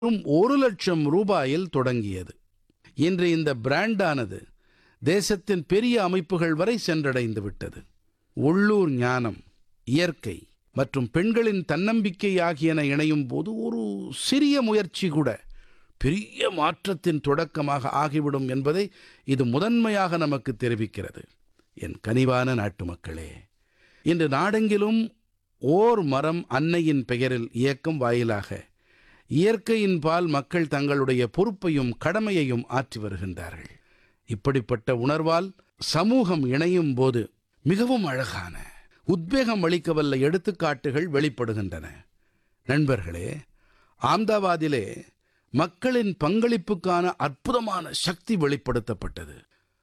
வெறும் ஒரு லட்சம் ரூபாயில் தொடங்கியது இன்று இந்த பிராண்டானது தேசத்தின் பெரிய அமைப்புகள் வரை சென்றடைந்து விட்டது உள்ளூர் ஞானம் இயற்கை மற்றும் பெண்களின் தன்னம்பிக்கை ஆகியன இணையும் போது ஒரு சிறிய முயற்சி கூட பெரிய மாற்றத்தின் தொடக்கமாக ஆகிவிடும் என்பதை இது முதன்மையாக நமக்கு தெரிவிக்கிறது என் கனிவான நாட்டு மக்களே இன்று நாடெங்கிலும் ஓர் மரம் அன்னையின் பெயரில் இயக்கம் வாயிலாக இயற்கையின் பால் மக்கள் தங்களுடைய பொறுப்பையும் கடமையையும் ஆற்றி வருகின்றார்கள் இப்படிப்பட்ட உணர்வால் சமூகம் இணையும் போது மிகவும் அழகான உத்வேகம் அளிக்கவல்ல எடுத்துக்காட்டுகள் வெளிப்படுகின்றன நண்பர்களே ஆம்தாபாதிலே மக்களின் பங்களிப்புக்கான அற்புதமான சக்தி வெளிப்படுத்தப்பட்டது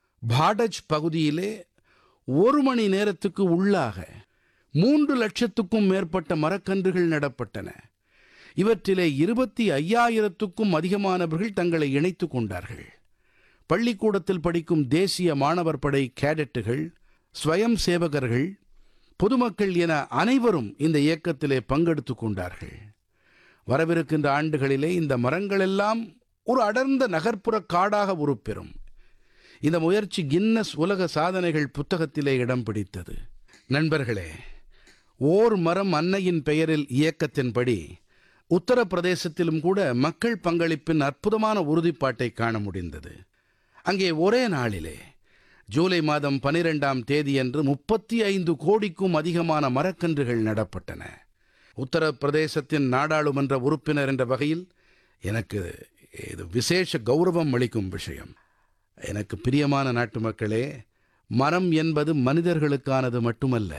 பாடஜ் பகுதியிலே ஒரு மணி நேரத்துக்கு உள்ளாக மூன்று லட்சத்துக்கும் மேற்பட்ட மரக்கன்றுகள் நடப்பட்டன இவற்றிலே இருபத்தி ஐயாயிரத்துக்கும் அதிகமானவர்கள் தங்களை இணைத்துக் கொண்டார்கள் பள்ளிக்கூடத்தில் படிக்கும் தேசிய மாணவர் படை கேடட்டுகள் ஸ்வயம் சேவகர்கள் பொதுமக்கள் என அனைவரும் இந்த இயக்கத்திலே பங்கெடுத்துக் கொண்டார்கள் வரவிருக்கின்ற ஆண்டுகளிலே இந்த மரங்களெல்லாம் ஒரு அடர்ந்த நகர்ப்புற காடாக உருப்பெறும் இந்த முயற்சி கின்னஸ் உலக சாதனைகள் புத்தகத்திலே இடம் பிடித்தது நண்பர்களே ஓர் மரம் அன்னையின் பெயரில் இயக்கத்தின்படி உத்தரப்பிரதேசத்திலும் கூட மக்கள் பங்களிப்பின் அற்புதமான உறுதிப்பாட்டை காண முடிந்தது அங்கே ஒரே நாளிலே ஜூலை மாதம் பனிரெண்டாம் தேதியன்று முப்பத்தி ஐந்து கோடிக்கும் அதிகமான மரக்கன்றுகள் நடப்பட்டன உத்தரப்பிரதேசத்தின் நாடாளுமன்ற உறுப்பினர் என்ற வகையில் எனக்கு இது விசேஷ கௌரவம் அளிக்கும் விஷயம் எனக்கு பிரியமான நாட்டு மக்களே மரம் என்பது மனிதர்களுக்கானது மட்டுமல்ல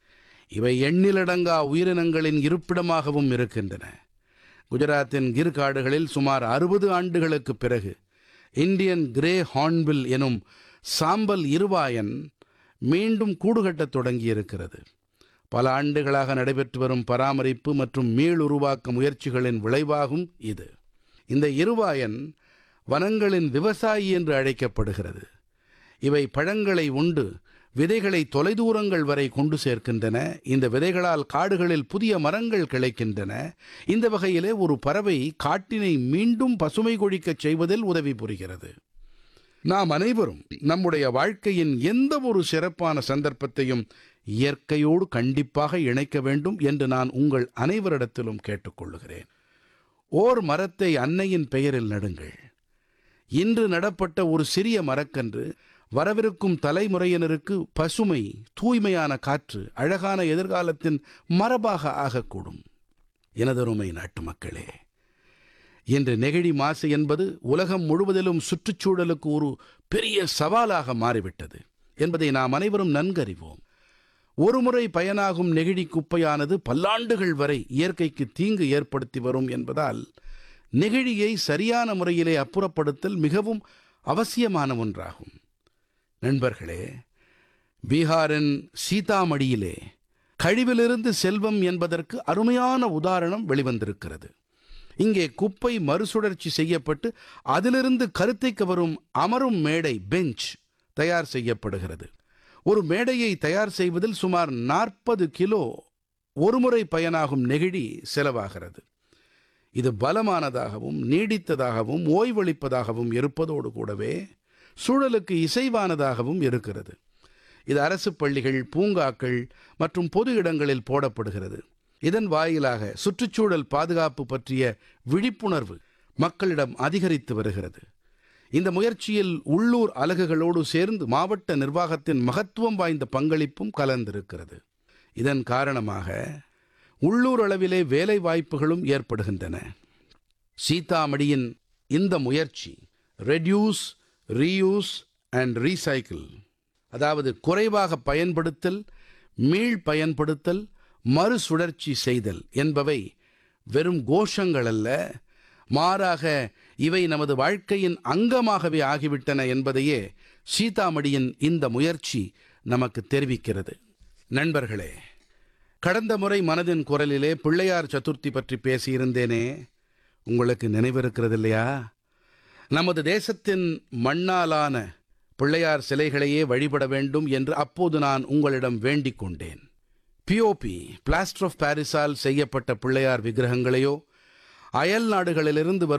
இவை எண்ணிலடங்கா உயிரினங்களின் இருப்பிடமாகவும் இருக்கின்றன குஜராத்தின் கிர் காடுகளில் சுமார் அறுபது ஆண்டுகளுக்கு பிறகு இந்தியன் கிரே ஹார்ன்பில் எனும் சாம்பல் இருவாயன் மீண்டும் கூடுகட்டத் தொடங்கியிருக்கிறது பல ஆண்டுகளாக நடைபெற்று வரும் பராமரிப்பு மற்றும் மீளுருவாக்க முயற்சிகளின் விளைவாகும் இது இந்த இருவாயன் வனங்களின் விவசாயி என்று அழைக்கப்படுகிறது இவை பழங்களை உண்டு விதைகளை தொலைதூரங்கள் வரை கொண்டு சேர்க்கின்றன இந்த விதைகளால் காடுகளில் புதிய மரங்கள் கிளைக்கின்றன இந்த வகையிலே ஒரு பறவை காட்டினை மீண்டும் பசுமை கொழிக்கச் செய்வதில் உதவி புரிகிறது நாம் அனைவரும் நம்முடைய வாழ்க்கையின் எந்த ஒரு சிறப்பான சந்தர்ப்பத்தையும் இயற்கையோடு கண்டிப்பாக இணைக்க வேண்டும் என்று நான் உங்கள் அனைவரிடத்திலும் கேட்டுக்கொள்கிறேன் ஓர் மரத்தை அன்னையின் பெயரில் நடுங்கள் இன்று நடப்பட்ட ஒரு சிறிய மரக்கன்று வரவிருக்கும் தலைமுறையினருக்கு பசுமை தூய்மையான காற்று அழகான எதிர்காலத்தின் மரபாக ஆகக்கூடும் எனதருமை நாட்டு மக்களே இன்று நெகிழி மாசு என்பது உலகம் முழுவதிலும் சுற்றுச்சூழலுக்கு ஒரு பெரிய சவாலாக மாறிவிட்டது என்பதை நாம் அனைவரும் நன்கறிவோம் ஒருமுறை பயனாகும் நெகிழி குப்பையானது பல்லாண்டுகள் வரை இயற்கைக்கு தீங்கு ஏற்படுத்தி வரும் என்பதால் நெகிழியை சரியான முறையிலே அப்புறப்படுத்தல் மிகவும் அவசியமான ஒன்றாகும் நண்பர்களே பீகாரின் சீதாமடியிலே கழிவிலிருந்து செல்வம் என்பதற்கு அருமையான உதாரணம் வெளிவந்திருக்கிறது இங்கே குப்பை மறுசுழற்சி செய்யப்பட்டு அதிலிருந்து கருத்தைக்கு வரும் அமரும் மேடை பெஞ்ச் தயார் செய்யப்படுகிறது ஒரு மேடையை தயார் செய்வதில் சுமார் நாற்பது கிலோ ஒருமுறை பயனாகும் நெகிழி செலவாகிறது இது பலமானதாகவும் நீடித்ததாகவும் ஓய்வளிப்பதாகவும் இருப்பதோடு கூடவே சூழலுக்கு இசைவானதாகவும் இருக்கிறது இது அரசு பள்ளிகள் பூங்காக்கள் மற்றும் பொது இடங்களில் போடப்படுகிறது இதன் வாயிலாக சுற்றுச்சூழல் பாதுகாப்பு பற்றிய விழிப்புணர்வு மக்களிடம் அதிகரித்து வருகிறது இந்த முயற்சியில் உள்ளூர் அலகுகளோடு சேர்ந்து மாவட்ட நிர்வாகத்தின் மகத்துவம் வாய்ந்த பங்களிப்பும் கலந்திருக்கிறது இதன் காரணமாக உள்ளூர் அளவிலே வேலை வாய்ப்புகளும் ஏற்படுகின்றன சீதாமடியின் இந்த முயற்சி ரெடியூஸ் ரீயூஸ் அண்ட் ரீசைக்கிள் அதாவது குறைவாக பயன்படுத்தல் மீள் பயன்படுத்தல் மறுசுழற்சி செய்தல் என்பவை வெறும் கோஷங்கள் அல்ல மாறாக இவை நமது வாழ்க்கையின் அங்கமாகவே ஆகிவிட்டன என்பதையே சீதாமடியின் இந்த முயற்சி நமக்கு தெரிவிக்கிறது நண்பர்களே கடந்த முறை மனதின் குரலிலே பிள்ளையார் சதுர்த்தி பற்றி பேசியிருந்தேனே உங்களுக்கு நினைவிருக்கிறது இல்லையா நமது தேசத்தின் மண்ணாலான பிள்ளையார் சிலைகளையே வழிபட வேண்டும் என்று அப்போது நான் உங்களிடம் வேண்டிக் கொண்டேன் பிஓபி பிளாஸ்டர் ஆஃப் பாரிஸால் செய்யப்பட்ட பிள்ளையார் விக்கிரகங்களையோ அயல் நாடுகளிலிருந்து வரும்